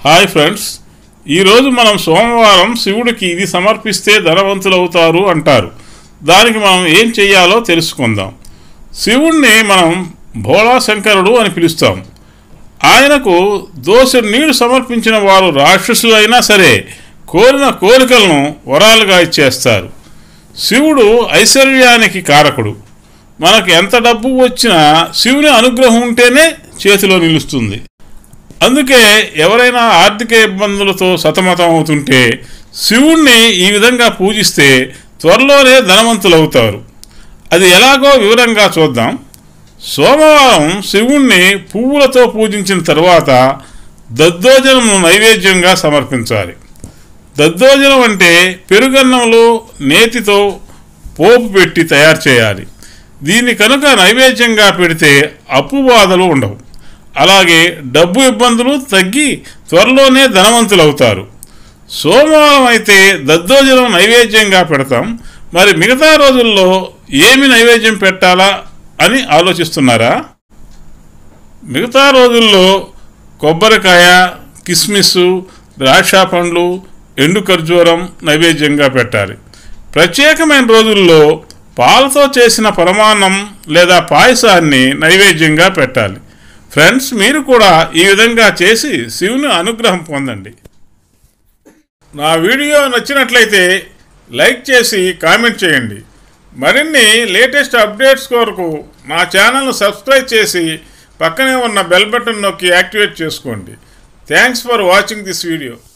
hi friends ఈరోజు మనం సోమవారం శివుడికి ఇది సమర్పిస్తే ధనవంతులవుతారు అంటారు దానికి మనం ఏం చేయాలో తెలుసుకుందాం శివుణ్ణి మనం భోళా శంకరుడు అని పిలుస్తాం ఆయనకు దోసెడు నీళ్లు సమర్పించిన వారు రాక్షసులైనా సరే కోరిన కోరికలను వరాలుగా ఇచ్చేస్తారు శివుడు ఐశ్వర్యానికి కారకుడు మనకు ఎంత డబ్బు వచ్చినా శివుని అనుగ్రహం ఉంటేనే చేతిలో నిలుస్తుంది అందుకే ఎవరైనా ఆర్థిక ఇబ్బందులతో సతమతం అవుతుంటే శివుణ్ణి ఈ విధంగా పూజిస్తే త్వరలోనే ధనవంతులవుతారు అది ఎలాగో వివరంగా చూద్దాం సోమవారం శివుణ్ణి పువ్వులతో పూజించిన తర్వాత దద్దోజనం నైవేద్యంగా సమర్పించాలి దద్దోజనం అంటే పెరుగన్నంలో నేతితో పోపు పెట్టి తయారు చేయాలి దీన్ని కనుక నైవేద్యంగా పెడితే అప్పు బాధలు ఉండవు అలాగే డబ్బు ఇబ్బందులు తగ్గి త్వరలోనే ధనవంతులవుతారు సోమవారం అయితే దద్దోజనం నైవేద్యంగా పెడతాం మరి మిగతా రోజుల్లో ఏమి నైవేద్యం పెట్టాలా అని ఆలోచిస్తున్నారా మిగతా రోజుల్లో కొబ్బరికాయ కిస్మిస్ ద్రాక్ష పండ్లు ఎండు ఖర్జూరం నైవేద్యంగా పెట్టాలి ప్రత్యేకమైన రోజుల్లో పాలతో చేసిన పరమాన్నం లేదా పాయసాన్ని నైవేద్యంగా పెట్టాలి ఫ్రెండ్స్ మీరు కూడా ఈ విధంగా చేసి శివుని అనుగ్రహం పొందండి నా వీడియో నచ్చినట్లయితే లైక్ చేసి కామెంట్ చేయండి మరిన్ని లేటెస్ట్ అప్డేట్స్ కొరకు నా ఛానల్ను సబ్స్క్రైబ్ చేసి పక్కనే ఉన్న బెల్ బటన్ నొక్కి యాక్టివేట్ చేసుకోండి thanks for watching this video